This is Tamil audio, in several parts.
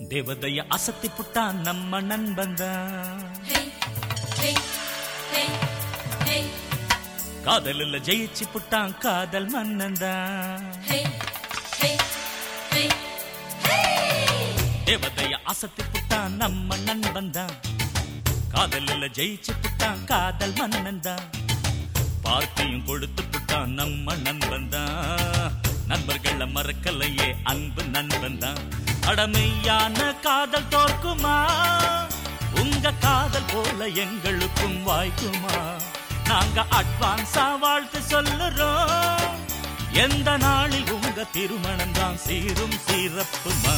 தேவதைய அசத்தி புட்டான் நம்ம நண்பன்தான் Hey, hey, hey, hey, காதலில் ஜெயிச்சு புட்டான் காதல் மன்னன்தான் hey, hey, hey, hey! தேவதைய அசத்தி புட்டான் நம்ம நண்பன்தான் காதலில் ஜெயிச்சு புட்டான் காதல் மன்னன்தான் பார்ட்டியும் கொடுத்து புட்டான் நம்ம நண்பன்தான் நண்பர்கள மறக்கலையே அன்பு நண்பன்தான் அடமையான காதல் தோற்குமா உங்க காதல் போல எங்களுக்கும் வாய்க்குமா நாங்க அட்வான்ஸா வாழ்த்து சொல்லுறோம் எந்த நாளில் உங்க திருமணம் தான் சீரும் சீரப்புமா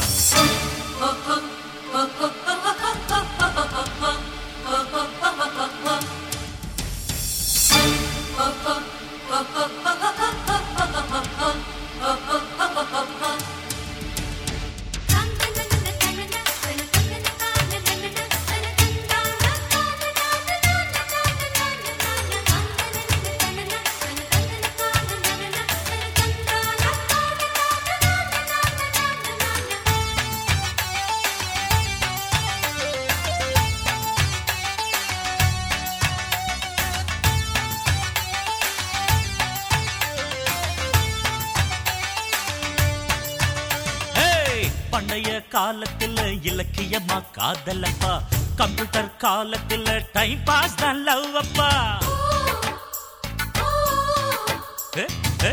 ஏய், பண்டைய காலத்துல இலக்கியமா காதலப்பா கம்ப்யூட்டர் காலத்துல டைம் பாஸ் தான் லவ் அப்பா ஏ, ஏ.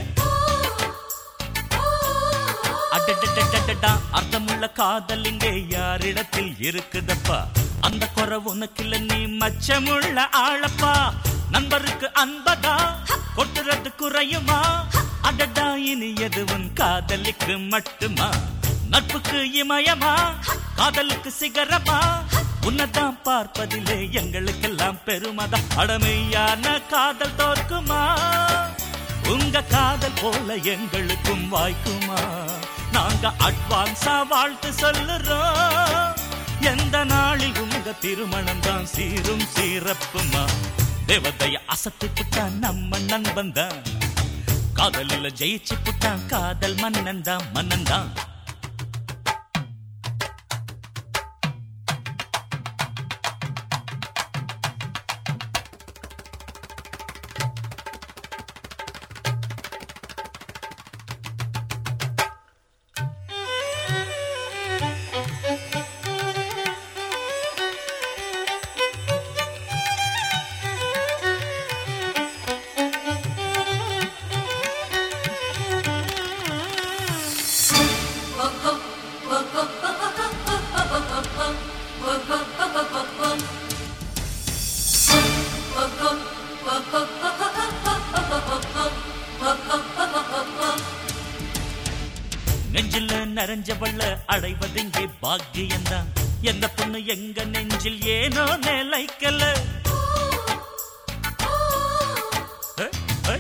அடடடடடடா, அர்த்தமுள்ள காதல் இங்கே யாரிடத்தில் இருக்குதப்பா அந்த குறை உனக்கில்ல நீ மச்சமுள்ள ஆளப்பா நண்பருக்கு அன்பதா கொட்டுறது குறையுமா அடடா இனி எதுவும் காதலிக்கு மட்டுமா நட்புக்கு இமயமா காதலுக்கு சிகரமா உன்னதான் பார்ப்பதிலே எங்களுக்கெல்லாம் பெருமதா அடமையான காதல் தோற்குமா உங்க காதல் போல எங்களுக்கும் வாய்க்குமா நாங்க அட்வான்ஸா வாழ்த்து சொல்லுறோம் எந்த நாளில் உங்க திருமணம் தான் சீரும் சீரப்புமா தேவதைய அசத்தி புட்டான் நம்ம நண்பன் தான் காதலில் ஜெயிச்சு புட்டான் காதல் மன்னன் தான் மன்னன் தான் நெஞ்சில நிறைஞ்சவள்ள அடைவதிங்கே பாக்கியம்தான் எந்த பொண்ணு எங்க நெஞ்சில் ஏனோ நிலைக்கல ஏ, ஏ.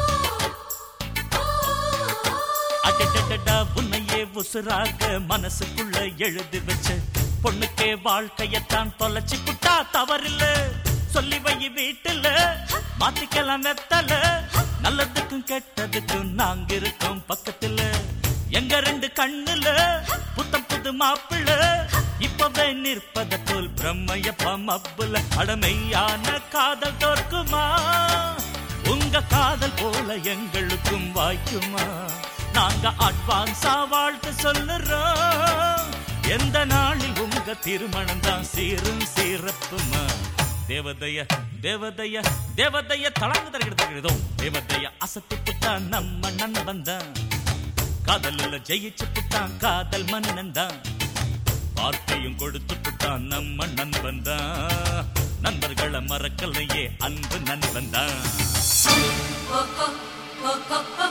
அடடடடா, உன்னையே உசுராக மனசுக்குள்ள எழுதி வச்ச பொண்ணுக்கே வாழ்க்கையத்தான் தொலைச்சு புட்டா தவறில்ல சொல்லி வை வீட்டுல மாத்திக்கலாம் வெத்தல நல்லதுக்கும் கெட்டதுக்கும் நாங்க இருக்கோம் பக்கத்துல எங்க ரெண்டு கண்ணுல புத்தம் புது மாப்பிள்ள இப்பவே நிற்பத போல் பிரம்மையப்பா மப்புல அடமையான காதல் தோற்குமா உங்க காதல் போல எங்களுக்கும் வாய்க்குமா நாங்க அட்வான்ஸா வாழ்த்து சொல்லுறோம் எந்த நாளில் உங்க திருமணம் தான் சீரும் சீரப்புமா தேவதைய தேவதைய தேவதைய தளங்கு தருகிறதோ தேவதைய அசத்தி புட்டான் நம்ம நண்பன் தான் காதலில் ஜெயிச்சு புட்டான் காதல் மன்னன் தான் வார்த்தையும் கொடுத்து புட்டான் நம்ம நண்பன் தான் நண்பர்களை மறக்கலையே அன்பு நண்பன் தான் Oh, oh, oh, oh,